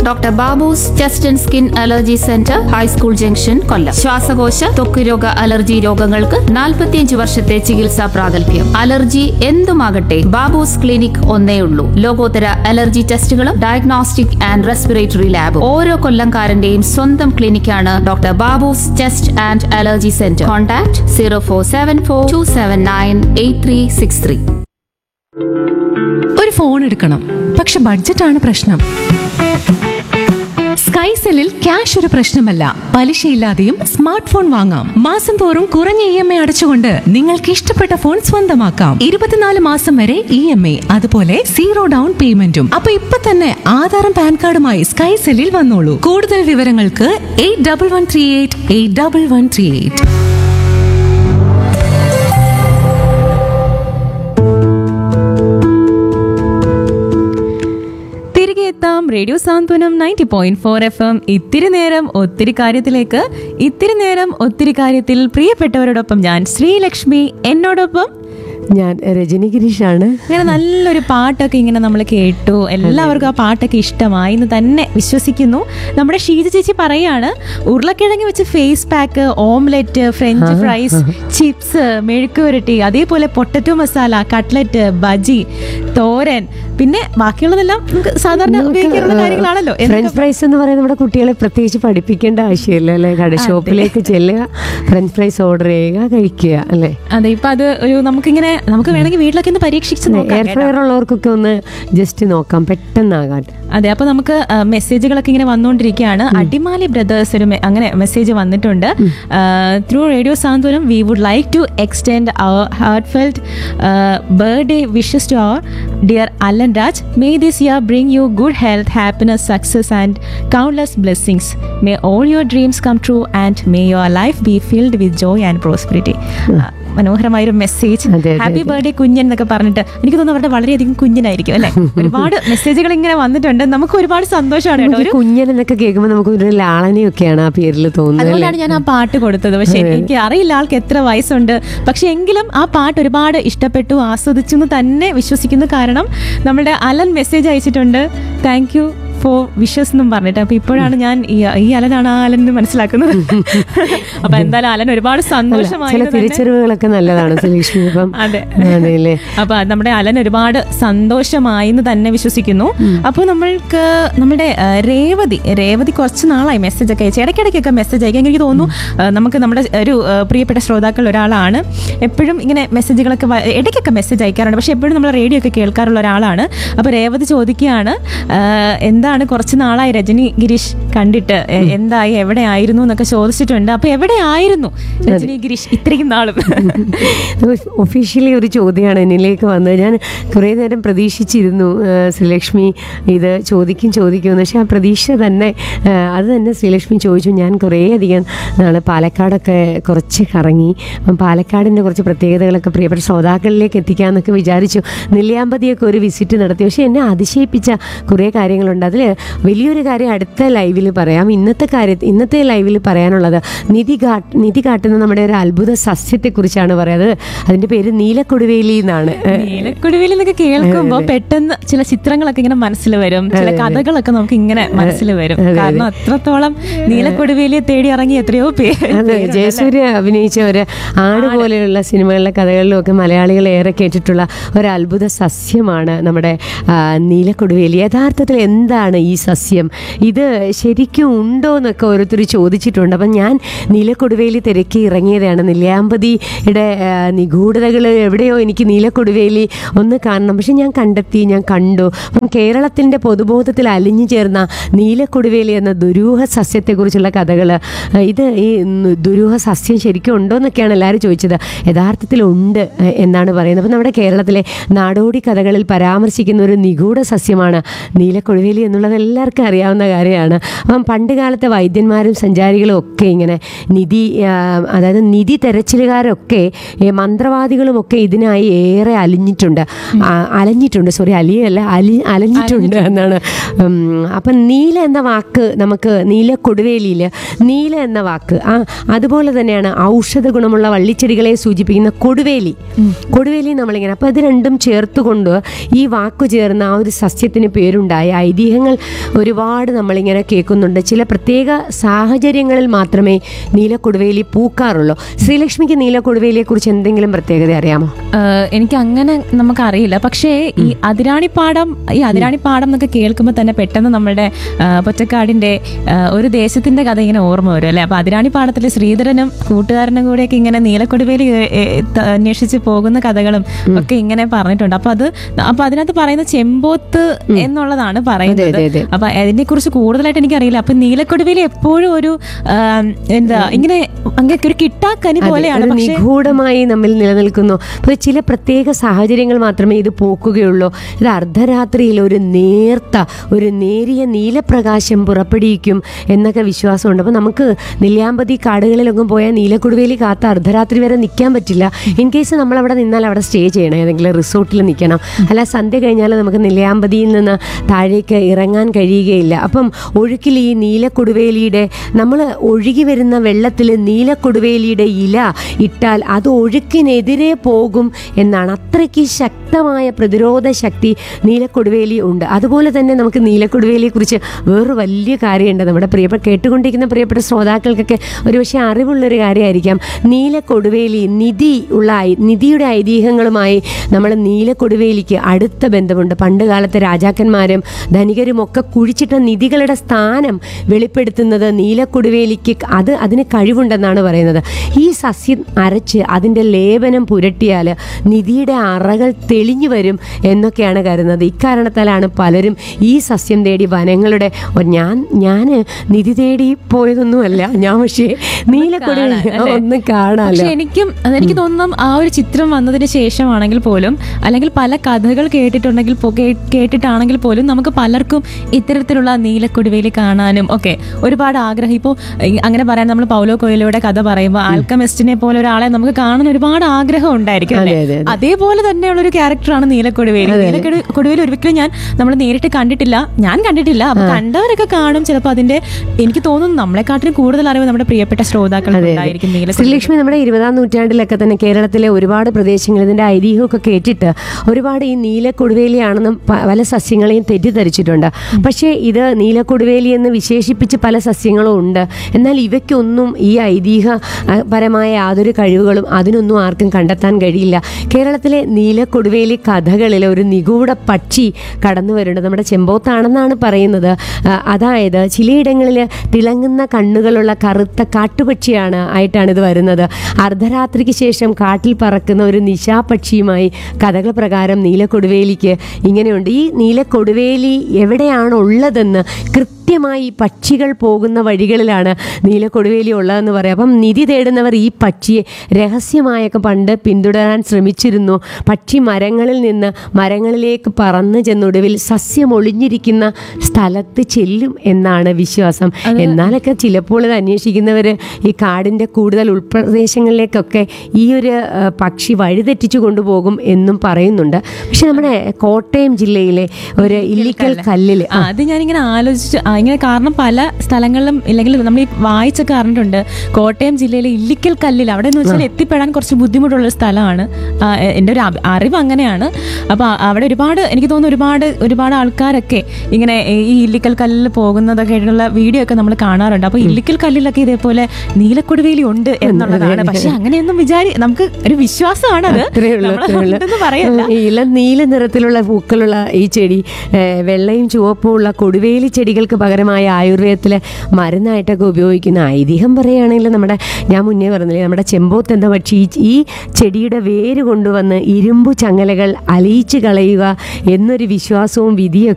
Doctor Babu's chest and skin allergy centre high school junction Kollam ശ്വാസകോശ ത്വക്ക് രോഗ അലർജി രോഗങ്ങൾക്ക് 45 വർഷത്തെ ചികിത്സാ പ്രാഗൽഭ്യം അലർജി എന്തുമാകട്ടെ ബാബൂസ് ക്ലിനിക് ഒന്നേ ഉള്ളൂ ലോകോത്തര അലർജി ടെസ്റ്റുകളും ഡയഗ്നോസ്റ്റിക് ആൻഡ് റെസ്പിറേറ്ററി ലാബും ഓരോ കൊല്ലംകാരന്റെയും സ്വന്തം ക്ലിനിക്കാണ് doctor Babu's chest and allergy centre contact zero four seven four two seven nine eight three six three ഒരു ഫോൺ എടുക്കണം പക്ഷെ ബഡ്ജറ്റാണ് പ്രശ്നം സ്കൈസെല്ലിൽ ക്യാഷ് ഒരു പ്രശ്നമല്ല പലിശയില്ലാതെയും സ്മാർട്ട് ഫോൺ വാങ്ങാം മാസം തോറും കുറഞ്ഞ ഇ എം ഐ അടച്ചുകൊണ്ട് നിങ്ങൾക്ക് ഇഷ്ടപ്പെട്ട ഫോൺ സ്വന്തമാക്കാം ഇരുപത്തിനാല് മാസം വരെ ഇ എം ഐ അതുപോലെ സീറോ ഡൗൺ പേയ്മെന്റും അപ്പൊ ഇപ്പൊ തന്നെ ആധാറും പാൻ കാർഡുമായി സ്കൈസെല്ലിൽ വന്നോളൂ കൂടുതൽ വിവരങ്ങൾക്ക് eight double one three eight eight double one three eight തിരികെ എത്താം radio Santhwanam ninety point four F M ഇത്തിരി നേരം ഒത്തിരി കാര്യത്തിലേക്ക് ഇത്തിരി നേരം ഒത്തിരി കാര്യത്തിൽ പ്രിയപ്പെട്ടവരോടൊപ്പം ഞാൻ ശ്രീലക്ഷ്മി എന്നോടൊപ്പം ഞാൻ രജനി ഗിരീഷാണ് ഇങ്ങനെ നല്ലൊരു പാട്ടൊക്കെ ഇങ്ങനെ നമ്മൾ കേട്ടു എല്ലാവർക്കും ആ പാട്ടൊക്കെ ഇഷ്ടമായി എന്ന് തന്നെ വിശ്വസിക്കുന്നു നമ്മുടെ ഷീജ ചേച്ചി പറയാണ് ഉരുളക്കിഴങ്ങ് വെച്ച് face pack omelette french fries chips മെഴുക്ക് പുരട്ടി അതേപോലെ പൊട്ടറ്റോ മസാല കട്ട്ലറ്റ് ബജി തോരൻ പിന്നെ ബാക്കിയുള്ളതെല്ലാം നമുക്ക് സാധാരണ ഉപയോഗിക്കാനുള്ള കാര്യങ്ങളാണല്ലോ ഫ്രഞ്ച് എന്തൊക്കെ ഫ്രൈസ് എന്ന് പറയുന്നത് നമ്മുടെ കുട്ടികളെ പ്രത്യേകിച്ച് പഠിപ്പിക്കേണ്ട ആവശ്യമില്ല അല്ലേ കട ഷോപ്പിലേക്ക് ചെല്ലുക ഫ്രഞ്ച് ഫ്രൈസ് ഓർഡർ ചെയ്യുക കഴിക്കുക അല്ലേ അതെ ഇപ്പൊ അത് ഒരു നമുക്കിങ്ങനെ നമുക്ക് വേണമെങ്കിൽ വീട്ടിലൊക്കെ ഒന്ന് പരീക്ഷിച്ച് നോക്കാം എയർ കേട്ടോ. ഫ്രയർ ഉള്ളവർക്കൊക്കെ ഒന്ന് ജസ്റ്റ് നോക്കാം പെട്ടെന്നാകാൻ അതെ അപ്പൊ നമുക്ക് ആ, മെസ്സേജുകളൊക്കെ ഇങ്ങനെ വന്നുകൊണ്ടിരിക്കുകയാണ് അടിമാലി ബ്രദേഴ്സ് ഒരു മെ- അങ്ങനെ മെസ്സേജ് വന്നിട്ടുണ്ട് through radio Santhwanam we would like to extend our heartfelt birthday wishes to our dear Alan Raj may this year bring you good health happiness success and countless blessings may all your dreams come true and may your life be filled with joy and prosperity മനോഹരമായൊരു message അതെ, അതെ, happy അതെ. Birthday കുഞ്ഞൻ എന്നൊക്കെ പറഞ്ഞിട്ട് എനിക്ക് തോന്നുന്നു അവരുടെ വളരെയധികം കുഞ്ഞനായിരിക്കും അല്ലെ ഒരുപാട് മെസ്സേജുകൾ ഇങ്ങനെ വന്നിട്ടുണ്ട് നമുക്ക് ഒരുപാട് സന്തോഷമാണ് കേട്ടോ നമുക്ക് ഒരു കുഞ്ഞൻ എന്നൊക്കെ കേൾക്കുമ്പോൾ നമുക്ക് ഒരു ലാളനയൊക്കെയാണ് ആ പേരിൽ തോന്നുന്നത് അല്ലേ? അതുകൊണ്ടാണ് ഞാൻ ആ പാട്ട് കൊടുത്തത് പക്ഷെ എനിക്ക് അറിയില്ല ആൾക്ക് എത്ര വയസ്സുണ്ട് പക്ഷെ എങ്കിലും ആ പാട്ട് ഒരുപാട് ഇഷ്ടപ്പെട്ടു ആസ്വദിച്ചു എന്ന് തന്നെ വിശ്വസിക്കുന്നു കാരണം നമ്മുടെ അലൻ മെസ്സേജ് അയച്ചിട്ടുണ്ട് താങ്ക് യു ഫോർ വിഷസ് എന്നും പറഞ്ഞിട്ട് അപ്പൊ ഇപ്പോഴാണ് ഞാൻ ഈ ഈ അലനാണ് ആ അലൻ എന്ന് മനസ്സിലാക്കുന്നത് അപ്പൊ എന്തായാലും അലൻ ഒരുപാട് അല്ല, സന്തോഷമായി ചില എന്ന് തന്നെ- തിരിച്ചറിവുകളൊക്കെ നല്ലതാണ് ശ്രീലക്ഷ്മി ഇപ്പം അതെ. അതെല്ലേ അപ്പൊ അത് നമ്മുടെ അലൻ ഒരുപാട് സന്തോഷമായി എന്ന് തന്നെ വിശ്വസിക്കുന്നു അപ്പോൾ നമ്മൾക്ക് നമ്മുടെ ആ, രേവതി രേവതി കുറച്ച് നാളായി മെസ്സേജ് ഒക്കെ അയച്ചു ഇടയ്ക്കിടയ്ക്കൊക്കെ മെസ്സേജ് അയക്കാം എനിക്ക് തോന്നുന്നു ആ, നമുക്ക് നമ്മുടെ ഒരു ആ, പ്രിയപ്പെട്ട ശ്രോതാക്കൾ ഒരാളാണ് എപ്പോഴും ഇങ്ങനെ മെസ്സേജുകളൊക്കെ വ- ഇടയ്ക്കൊക്കെ മെസ്സേജ് അയക്കാറുണ്ട് പക്ഷെ എപ്പോഴും നമ്മൾ റേഡിയോ ഒക്കെ കേൾക്കാറുള്ള ഒരാളാണ് അപ്പോൾ രേവതി ചോദിക്കുകയാണ് ആ, എന്താണ് കുറച്ച് നാളായി രജനി ഗിരീഷ് കണ്ടിട്ട് എ- എന്തായി എവിടെ ആയിരുന്നു എന്നൊക്കെ ചോദിച്ചിട്ടുണ്ട് അപ്പോൾ എവിടെ ആയിരുന്നു രജനി ഗിരീഷ് ഇത്രയും നാളും ഒഫീഷ്യലി ഒരു ചോദ്യമാണ് എന്നിലേക്ക് വന്നത് ഞാൻ കുറേ നേരം പ്രതീക്ഷിച്ചിരുന്നു ആ, ശ്രീലക്ഷ്മി ഇത് ചോദിക്കും ചോദിക്കുമെന്ന് പക്ഷേ ആ പ്രതീക്ഷ തന്നെ ആ, അത് തന്നെ ശ്രീലക്ഷ്മി ചോദിച്ചു ഞാൻ കുറേയധികം നാൾ പാലക്കാടൊക്കെ കുറച്ച് കറങ്ങി അപ്പം പാലക്കാടിൻ്റെ കുറച്ച് പ്രത്യേകതകളൊക്കെ പ്രിയപ്പെട്ട ശ്രോതാക്കളിലേക്ക് എത്തിക്കാമെന്നൊക്കെ വിചാരിച്ചു നെല്ലിയാമ്പതിയൊക്കെ ഒരു വിസിറ്റ് നടത്തി പക്ഷേ എന്നെ അതിശയിപ്പിച്ച കുറേ കാര്യങ്ങളുണ്ട് അതിൽ വലിയൊരു കാര്യം അടുത്ത ലൈവിൽ പറയാം ഇന്നത്തെ കാര്യം ഇന്നത്തെ ലൈവിൽ പറയാനുള്ളത് നിധി കാട്ട് നിധി കാട്ടുന്ന നമ്മുടെ ഒരു അത്ഭുത സസ്യത്തെക്കുറിച്ചാണ് പറയുന്നത് അതിൻ്റെ പേര് നീലക്കൊടുവേലി എന്നാണ് നീലക്കുടുവിൽ എന്നൊക്കെ കേൾക്കുമ്പോ പെട്ടെന്ന് ചില ചിത്രങ്ങളൊക്കെ ഇങ്ങനെ മനസ്സിൽ വരും ചില കഥകളൊക്കെ നമുക്ക് ഇങ്ങനെ മനസ്സിൽ വരും അതെ, അതെ. കാരണം അത്രത്തോളം നീലക്കൊടുവേലിയെ തേടി ഇറങ്ങി എത്രയോ പേര് അതെ ജയസൂര്യ അഭിനയിച്ച ഒരു ആട് പോലെയുള്ള സിനിമകളിലെ കഥകളിലും ഒക്കെ മലയാളികൾ ഏറെ കേട്ടിട്ടുള്ള ഒരു അത്ഭുത സസ്യമാണ് നമ്മുടെ ആ, നീലക്കൊടുവേലി യഥാർത്ഥത്തിൽ എന്താണ് ഈ സസ്യം ഇത് ശരിക്കും ഉണ്ടോ എന്നൊക്കെ ഓരോരുത്തർ ചോദിച്ചിട്ടുണ്ട് അപ്പം ഞാൻ നീലക്കൊടുവേലി തിരക്കി ഇറങ്ങിയതാണ് നെല്ലിയാമ്പതിയുടെ ആ, നിഗൂഢതകൾ എവിടെയോ എനിക്ക് നീലക്കൊടുവേലി ഒന്ന് കാണണം പക്ഷെ ഞാൻ കണ്ടെത്തി ഞാൻ കണ്ടു അപ്പം കേരളത്തിൻ്റെ പൊതുബോധത്തിൽ അലിഞ്ഞു ചേർന്ന നീലക്കൊടുവേലി എന്ന ദുരൂഹ സസ്യത്തെക്കുറിച്ചുള്ള കഥകൾ ഇത് ഈ ന- ദുരൂഹ സസ്യം ശരിക്കും ഉണ്ടോ എന്നൊക്കെയാണ് എല്ലാവരും ചോദിച്ചത് യഥാർത്ഥത്തിൽ ഉണ്ട് ഏഹ്, എന്നാണ് പറയുന്നത് അപ്പം നമ്മുടെ കേരളത്തിലെ നാടോടി കഥകളിൽ പരാമർശിക്കുന്ന ഒരു നിഗൂഢ സസ്യമാണ് നീലക്കൊടുവേലി എന്നുള്ളത് എല്ലാവർക്കും അറിയാവുന്ന കാര്യമാണ് അപ്പം പണ്ട് കാലത്തെ വൈദ്യന്മാരും സഞ്ചാരികളും ഒക്കെ ഇങ്ങനെ നിധി ആ, അതായത് നിധി തെരച്ചിലുകാരൊക്കെ ഏ, മന്ത്രവാദികളും ഒക്കെ ഇതിനായി ഏറെ അലിഞ്ഞിട്ടുണ്ട് ആ, അലഞ്ഞിട്ടുണ്ട് സോറി അലിയല്ല അലി അലഞ്ഞിട്ടുണ്ട് എന്നാണ് ഉം, അപ്പം നീല എന്ന വാക്ക് നമുക്ക് നീല കൊടുവേലിയിൽ നീല എന്ന വാക്ക് ആ അതുപോലെ തന്നെയാണ് ഔഷധ ഗുണമുള്ള വള്ളിച്ചെടികളെ സൂചിപ്പിക്കുന്ന കൊടുവേലി കൊടുവേലി നമ്മളിങ്ങനെ അപ്പോൾ ഇത് രണ്ടും ചേർത്തുകൊണ്ട് ഈ വാക്കു ചേർന്ന ആ ഒരു സസ്യത്തിന് പേരുണ്ടായ ഐതിഹ്യങ്ങൾ ഐതിഹ്യങ്ങൾ ഒരുപാട് നമ്മളിങ്ങനെ കേൾക്കുന്നുണ്ട് ചില പ്രത്യേക സാഹചര്യങ്ങളിൽ മാത്രമേ നീലക്കൊടുവേലി പൂക്കാറുള്ളൂ ശ്രീലക്ഷ്മിക്ക് നീലക്കൊടുവേലിയെക്കുറിച്ച് എന്തെങ്കിലും പ്രത്യേകത അറിയാമോ ഏഹ് എനിക്ക് അങ്ങനെ നമുക്കറിയില്ല പക്ഷേ ഈ അതിരാണിപ്പാടം ഈ അതിരാണിപ്പാടം എന്നൊക്കെ കേൾക്കുമ്പോൾ തന്നെ പെട്ടെന്ന് നമ്മുടെ ആ, പൊറ്റക്കാടിന്റെ ആ, ഒരു ദേശത്തിന്റെ കഥ ഇങ്ങനെ ഓർമ്മ വരും അല്ലെ അപ്പൊ അതിരാണിപ്പാടത്തിലെ ശ്രീധരനും കൂട്ടുകാരനും കൂടെയൊക്കെ ഇങ്ങനെ നീലക്കൊടുവേലി ഏ, ഏ, ത- അന്വേഷിച്ച് പോകുന്ന കഥകളും ഒക്കെ ഇങ്ങനെ പറഞ്ഞിട്ടുണ്ട് അപ്പൊ അത് അപ്പൊ അതിനകത്ത് പറയുന്ന ചെമ്പോത്ത് എന്നുള്ളതാണ് പറയുന്നത് അതെ, അതെ. അപ്പൊ അതിനെ കുറിച്ച് കൂടുതലായിട്ട് എനിക്കറിയില്ല അപ്പൊ നീലക്കൊടുവേലി എപ്പോഴും ഒരു ആ, എന്താ ഇങ്ങനെ അങ്ങനെ ഒരു കിട്ടാക്കനി അതെ, പോലെയാണ് ഒരു പക്ഷേ നിഗൂഢമായി നമ്മിൽ നിലനിൽക്കുന്നു അപ്പോൾ ചില പ്രത്യേക സാഹചര്യങ്ങൾ മാത്രമേ ഇത് പോക്കുകയുള്ളൂ ഇത് അർദ്ധരാത്രിയിൽ ഒരു നേർത്ത ഒരു നേരിയ നീലപ്രകാശം പുറപ്പെടുവിക്കും എന്നൊക്കെ വിശ്വാസമുണ്ട് അപ്പോൾ നമുക്ക് നെല്ലിയാമ്പതി കാടുകളിലൊക്കെ പോയാൽ നീലക്കുടുവേലി കാത്ത അർദ്ധരാത്രി വരെ നിൽക്കാൻ പറ്റില്ല ഇൻ കേസ് നമ്മൾ അവിടെ നിന്നാൽ അവിടെ സ്റ്റേ ചെയ്യണം ഏതെങ്കിലും റിസോർട്ടിൽ നിൽക്കണം അല്ല സന്ധ്യ കഴിഞ്ഞാൽ നമുക്ക് നെല്ലിയാമ്പതിയിൽ നിന്ന് താഴേക്ക് ഇറങ്ങാൻ കഴിയുകയില്ല അപ്പം ഒഴുക്കിൽ ഈ നീലക്കൊടുവേലിയുടെ നമ്മൾ ഒഴുകി വരുന്ന വെള്ളത്തിൽ നീലക്കൊടുവേലിയുടെ ഇല ഇട്ടാൽ അത് ഒഴുക്കിനെതിരെ പോകും എന്നാണ് അത്രയ്ക്ക് ശക്തമായ പ്രതിരോധ ശക്തി നീലക്കൊടുവേലി ഉണ്ട് അതുപോലെ തന്നെ നമുക്ക് നീലക്കൊടുവേലിയെക്കുറിച്ച് വേറൊരു വലിയ കാര്യമുണ്ട് നമ്മുടെ പ്രിയപ്പെട്ട കേട്ടുകൊണ്ടിരിക്കുന്ന പ്രിയപ്പെട്ട ശ്രോതാക്കൾക്കൊക്കെ ഒരുപക്ഷെ അറിവുള്ളൊരു കാര്യമായിരിക്കാം നീലക്കൊടുവേലി നിധി ഉള്ള ഐ- നിധിയുടെ ഐതിഹ്യങ്ങളുമായി നമ്മൾ നീലക്കൊടുവേലിക്ക് അടുത്ത ബന്ധമുണ്ട് പണ്ട് കാലത്തെ രാജാക്കന്മാരും ധനികരും ഒക്കെ കുഴിച്ചിട്ട നിധികളുടെ സ്ഥാനം വെളിപ്പെടുത്തുന്നത് നീലക്കൊടുവേലിക്ക് അത് അതിന് കഴിവുണ്ടെന്നാണ് പറയുന്നത് ഈ സസ്യം അരച്ച് അതിൻ്റെ ലേപനം പുരട്ടിയാൽ നിധിയുടെ അറകൾ തെളിഞ്ഞു വരും എന്നൊക്കെയാണ് കരുതുന്നത് ഇക്കാരണത്താലാണ് പലരും ഈ സസ്യം തേടി വനങ്ങളുടെ ഓ, ഞാൻ ഞാൻ നിധി തേടി പോയതൊന്നുമല്ല ഞാൻ പക്ഷേ നീലക്കൊടുവേലി കാണാൻ, അല്ലേ? ഒന്ന് കാണാമല്ലോ പക്ഷെ എനിക്കും അതെനിക്ക് തോന്നുന്നു ആ ഒരു ചിത്രം വന്നതിന് ശേഷമാണെങ്കിൽ പോലും അല്ലെങ്കിൽ പല കഥകൾ കേട്ടിട്ടുണ്ടെങ്കിൽ പോ- കേ- കേട്ടിട്ടാണെങ്കിൽ പോലും നമുക്ക് പലർക്കും ഇത്തരത്തിലുള്ള നീലക്കൊടുവേലി കാണാനും ഒക്കെ ഒരുപാട് ആഗ്രഹം ഇപ്പോൾ അങ്ങനെ പറയാൻ നമ്മൾ പൗലോ കൊയിലോയുടെ കഥ പറയുമ്പോൾ ആൽക്കമിസ്റ്റിനെ പോലെ ഒരാളെ നമുക്ക് കാണാൻ ഒരുപാട് ആഗ്രഹം ഉണ്ടായിരിക്കും അല്ലേ? അതെ, അതെ, അതേപോലെ തന്നെയുള്ള ഒരു ക്യാരക്ടറാണ് നീലക്കൊടുവേലി നീലക്കൊടുവേലി ഒരിക്കലും ഞാൻ നമ്മൾ നേരിട്ട് കണ്ടിട്ടില്ല ഞാൻ കണ്ടിട്ടില്ല അപ്പൊ കണ്ടവരൊക്കെ കാണും ചിലപ്പോൾ അതിന്റെ എനിക്ക് തോന്നുന്നു നമ്മളെക്കാട്ടിലും കൂടുതൽ അറിവ് നമ്മുടെ പ്രിയപ്പെട്ട ശ്രോതാക്കൾ ഉണ്ടായിരിക്കും നീലക്കൊടുവേലി ശ്രീലക്ഷ്മി നമ്മുടെ ഇരുപതാം നൂറ്റാണ്ടിലൊക്കെ തന്നെ കേരളത്തിലെ ഒരുപാട് പ്രദേശങ്ങൾ ഇതിന്റെ ഐതിഹ്യമൊക്കെ കേട്ടിട്ട് ഒരുപാട് ഈ നീലക്കൊടുവേലിയാണെന്നും പ- പല സസ്യങ്ങളെയും തെറ്റിദ്ധരിച്ചിട്ടുണ്ട് പക്ഷേ ഇത് നീലക്കൊടുവേലി എന്ന് വിശേഷിപ്പിച്ച് പല സസ്യങ്ങളും ഉണ്ട് എന്നാൽ ഇവയ്ക്കൊന്നും ഈ ഐതിഹ്യ ആ, പരമായ യാതൊരു കഴിവുകളും അതിനൊന്നും ആർക്കും കണ്ടെത്താൻ കഴിയില്ല കേരളത്തിലെ നീലക്കൊടുവേലി കഥകളിൽ ഒരു നിഗൂഢ പക്ഷി കടന്നു വരുന്നുണ്ട് നമ്മുടെ ചെമ്പോത്താണെന്നാണ് പറയുന്നത് ആ, അതായത് ചിലയിടങ്ങളിൽ തിളങ്ങുന്ന കണ്ണുകളുള്ള കറുത്ത കാട്ടുപക്ഷിയാണ് ആയിട്ടാണ് ഇത് വരുന്നത് അർദ്ധരാത്രിക്ക് ശേഷം കാട്ടിൽ പറക്കുന്ന ഒരു നിശാപക്ഷിയുമായി കഥകൾ പ്രകാരം നീലക്കൊടുവേലിക്ക് ഇങ്ങനെയുണ്ട് ഈ നീലക്കൊടുവേലി എവിടെയാണ് ഉള്ളതെന്ന് കൃത്യമായി ഈ പക്ഷികൾ പോകുന്ന വഴികളിലാണ് നീലക്കൊടുവേലി ഉള്ളതെന്ന് പറയാം അപ്പം നിധി തേടുന്നവർ ഈ പക്ഷിയെ രഹസ്യമായൊക്കെ പണ്ട് പിന്തുടരാൻ ശ്രമിച്ചിരുന്നു പക്ഷി മരങ്ങളിൽ നിന്ന് മരങ്ങളിലേക്ക് പറന്നു ചെന്നൊടുവിൽ സസ്യം ഒളിഞ്ഞിരിക്കുന്ന സ്ഥലത്ത് ചെല്ലും എന്നാണ് വിശ്വാസം എന്നാലൊക്കെ ചിലപ്പോൾ ഇത് അന്വേഷിക്കുന്നവർ ഈ കാടിൻ്റെ കൂടുതൽ ഉൾപ്രദേശങ്ങളിലേക്കൊക്കെ ഈ ഒരു ആ, പക്ഷി വഴിതെറ്റിച്ചു കൊണ്ടുപോകും എന്നും പറയുന്നുണ്ട് പക്ഷെ നമ്മുടെ കോട്ടയം ജില്ലയിലെ ഒരു ഇല്ലിക്കൽ കല്ലിൽ ആ, അത് ഞാനിങ്ങനെ ആലോചിച്ച് ആ, ഇങ്ങനെ കാരണം പല സ്ഥലങ്ങളിലും ഇല്ലെങ്കിൽ നമ്മൾ ഈ വായിച്ചൊക്കെ അറിഞ്ഞിട്ടുണ്ട് കോട്ടയം ജില്ലയിലെ ഇല്ലിക്കൽ കല്ലിൽ അവിടെ എന്ന് വെച്ചാൽ എത്തിപ്പെടാൻ കുറച്ച് ബുദ്ധിമുട്ടുള്ള ഒരു സ്ഥലമാണ് ആ, എ- എൻ്റെ ഒരു അഭി- അറിവ് അങ്ങനെയാണ് അപ്പോൾ അവിടെ ഒരുപാട് എനിക്ക് തോന്നുന്നു ഒരുപാട് ഒരുപാട് ആൾക്കാരൊക്കെ ഇങ്ങനെ ഈ ഇല്ലിക്കൽ കല്ലിൽ പോകുന്നതൊക്കെ ആയിട്ടുള്ള വീഡിയോ ഒക്കെ നമ്മൾ കാണാറുണ്ട് അപ്പോൾ ഇല്ലിക്കൽ കല്ലിലൊക്കെ ഇതേപോലെ നീലക്കൊടുവേലി ഉണ്ട് എന്നുള്ളതാണ് പക്ഷെ അങ്ങനെയൊന്നും വിചാരി നമുക്ക് ഒരു വിശ്വാസമാണ് അത് അത്രേ ഉള്ളൂ, അത്രേ ഉള്ളൂ. നമ്മളെന്ന് പറയല്ല ഈ ഇളം നീല നിറത്തിലുള്ള പൂക്കളുള്ള ഈ ചെടി ഏഹ്, വെള്ളയും ചുവപ്പും ഉള്ള കൊടുവേലി ചെടികൾക്ക് പകരമായ ആയുർവേദത്തിലെ മരുന്നായിട്ടൊക്കെ ഉപയോഗിക്കുന്ന ഐതിഹ്യം പറയുകയാണെങ്കിൽ നമ്മുടെ ഞാൻ മുന്നേ പറഞ്ഞില്ലേ നമ്മുടെ ചെമ്പോത്ത് എന്ന പക്ഷി ഈ- ഈ ചെടിയുടെ വേര് കൊണ്ടുവന്ന് ഇരുമ്പു ചങ്ങലകൾ അലിയിച്ച് കളയുക എന്നൊരു വിശ്വാസവും വിധിയൊക്കെ